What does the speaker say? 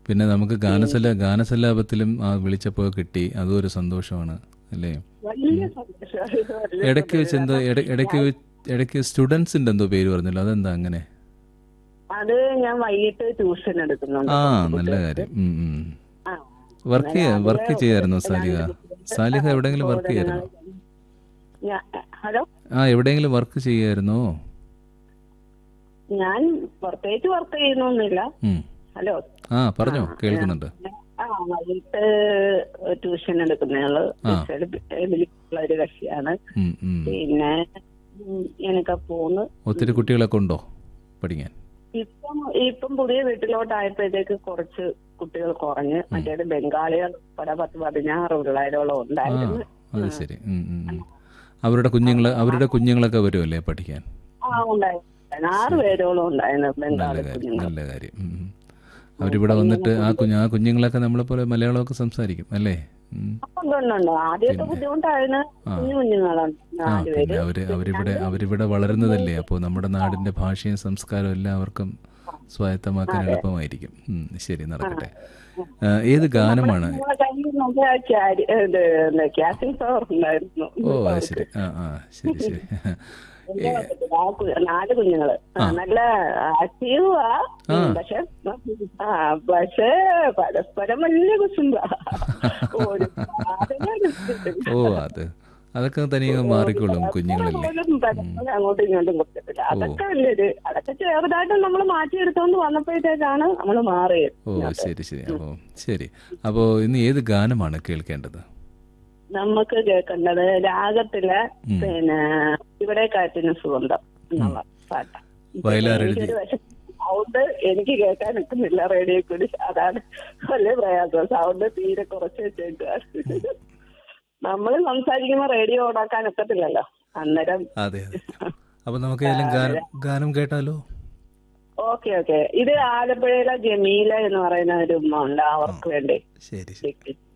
പിന്നെ നമുക്ക് ഗാനസല ഗാനസല്ലാപത്തിലും ആ വിളിച്ചപ്പോൾ കിട്ടി അതും ഒരു സന്തോഷമാണ് അല്ലേ വലിയ സന്തോഷമായി വലിയ ഇടയ്ക്ക് വെച്ച് എന്തോ ഇട- ഇടയ്ക്ക് വെച്ച് ഇടയ്ക്ക് സ്റ്റുഡൻസിന്റെ എന്തോ പേര് പറഞ്ഞല്ലോ അതെന്താ അങ്ങനെ അത് ഞാൻ വൈകിട്ട് ട്യൂഷൻ എടുക്കുന്നുണ്ട് ആ നല്ല കാര്യം ഉം, ഉം. ആ. വർക്ക് ചെയ്യാ വർക്ക് ചെയ്യായിരുന്നു സാലിഹ സാലിഹ എവിടെയെങ്കിലും വർക്ക് ചെയ്യായിരുന്നോ ഞാ- ഹലോ ആ എവിടെയെങ്കിലും വർക്ക് ചെയ്യായിരുന്നോ ഞാൻ പുറത്തേക്ക് വർക്ക് ചെയ്യുന്നൊന്നുമില്ല ഉം. ഹലോ ആ പറഞ്ഞോ കേൾക്കുന്നുണ്ട് ആ വൈകിട്ട് ട്യൂഷൻ എടുക്കുന്നയാള് വിളിക്കുള്ള ഒരു കക്ഷിയാണ് ഉം, ഉം. പിന്നെ ഉം, ഇങ്ങനെയൊക്കെ പോന്ന് ഒത്തിരി കുട്ടികളൊക്കെ ഉണ്ടോ പഠിക്കാൻ ഇപ്പം ഇപ്പം പുതിയ വീട്ടിലോട്ടായപ്പോഴത്തേക്ക് കുറച്ച് കുട്ടികൾ കുറഞ്ഞ് മറ്റേത് ബംഗാളികൾ ഉൾപ്പെടെ പത്ത് പതിനാറ് പിള്ളേരോളം ആ ഉണ്ടായിരുന്നു അത് ശരി ഉം, ഉം, ഉം. അവരുടെ കുഞ്ഞുങ്ങള് അവരുടെ കുഞ്ഞുങ്ങളൊക്കെ വരുമല്ലേ പഠിക്കാൻ ആ ഉണ്ടായിരുന്നു ആറ് പേരോളം ഉണ്ടായിരുന്നു നല്ല ബംഗാളി കാര്യം കുഞ്ഞുങ്ങൾ നല്ല കാര്യം ഉം, ഉം. അവരിവിടെ വന്നിട്ട് ആ കുഞ്ഞ് ആ കുഞ്ഞുങ്ങളൊക്കെ നമ്മളെ പോലെ മലയാളമൊക്കെ സംസാരിക്കും അല്ലേ ഉം. ഉണ്ട്, ഉണ്ട്, ഉണ്ട്. ആദ്യമൊക്കെ ബുദ്ധിമുട്ടായിരുന്നു കുഞ്ഞു കുഞ്ഞുങ്ങളാണ് ആ നാല് പിന്നെ പേര് അവര് അവരിവിടെ അവരിവിടെ വളരുന്നതല്ലേ അപ്പോൾ നമ്മുടെ നാടിന്റെ ഭാഷയും സംസ്കാരവും എല്ലാവർക്കും സ്വായത്തമാക്കാൻ എളുപ്പമായിരിക്കും ഉം, ശരി നടക്കട്ടെ ആ, ഏത് ഗാനമാണ് നിങ്ങളെ കയ്യിൽ നമുക്ക് ആ ക്യാരി- ഇത് എന്താ, കാസിംഗ് പവർ ഉണ്ടായിരുന്നു ഓ അത് ശരി ആ ആ ശരി ശരി എന്റെ മക്കൾക്ക് ആ കു- നാല് കുഞ്ഞുങ്ങള് ആ, നല്ല ആക്റ്റീവാ പക്ഷെ ആ പക്ഷേ പരസ്പരം വലിയ കുസുമ്പ ഓ അത് അതൊക്കെ തനിയെ മാറിക്കൊള്ളും കുഞ്ഞുങ്ങളല്ലേ പോലും പരസ്പരം അങ്ങോട്ടും ഇങ്ങോട്ടും കൊടുക്കത്തില്ല അതൊക്കെ വലിയൊരു അതൊക്കെ ചെറുതായിട്ട് നമ്മൾ മാറ്റിയെടുത്തോണ്ട് വന്നപ്പോഴത്തേക്കാണ് നമ്മൾ മാറിയത് ഓ ശരി ശരി അപ്പോൾ ശരി അപ്പോൾ ഇന്ന് ഏത് ഗാനമാണ് കേൾക്കേണ്ടത് നമുക്ക് കേൾക്കേണ്ടത് രാഗത്തിലെ പിന്നെ ഇവിടെ കാറ്റിന് സുഗന്ധം എന്നുള്ള പാട്ട് വയലാർ എഴുതി എനിക്കൊരു വിഷം സൗണ്ട് എനിക്ക് കേൾക്കാൻ നിൽക്കുന്നില്ല റേഡിയോ കൂടി അതാണ് വലിയ പ്രയാസം സൗണ്ട് തീരെ കുറച്ച് വെച്ചേക്കാണ് നമ്മൾ സംസാരിക്കുമ്പോൾ റേഡിയോ ഓണാക്കാൻ ഒക്കത്തില്ലല്ലോ അന്നേരം അതെ അതെ അപ്പോൾ നമുക്ക് ഏതെങ്കിലും ഗാനം ഗാനം കേട്ടാലോ ഓക്കെ ഓക്കെ ഇത് ആലപ്പുഴയിലെ ജമീല എന്ന് പറയുന്ന ഒരു ഉമ്മ ഉണ്ട് അവർക്ക് വേണ്ടി ശരി ശരി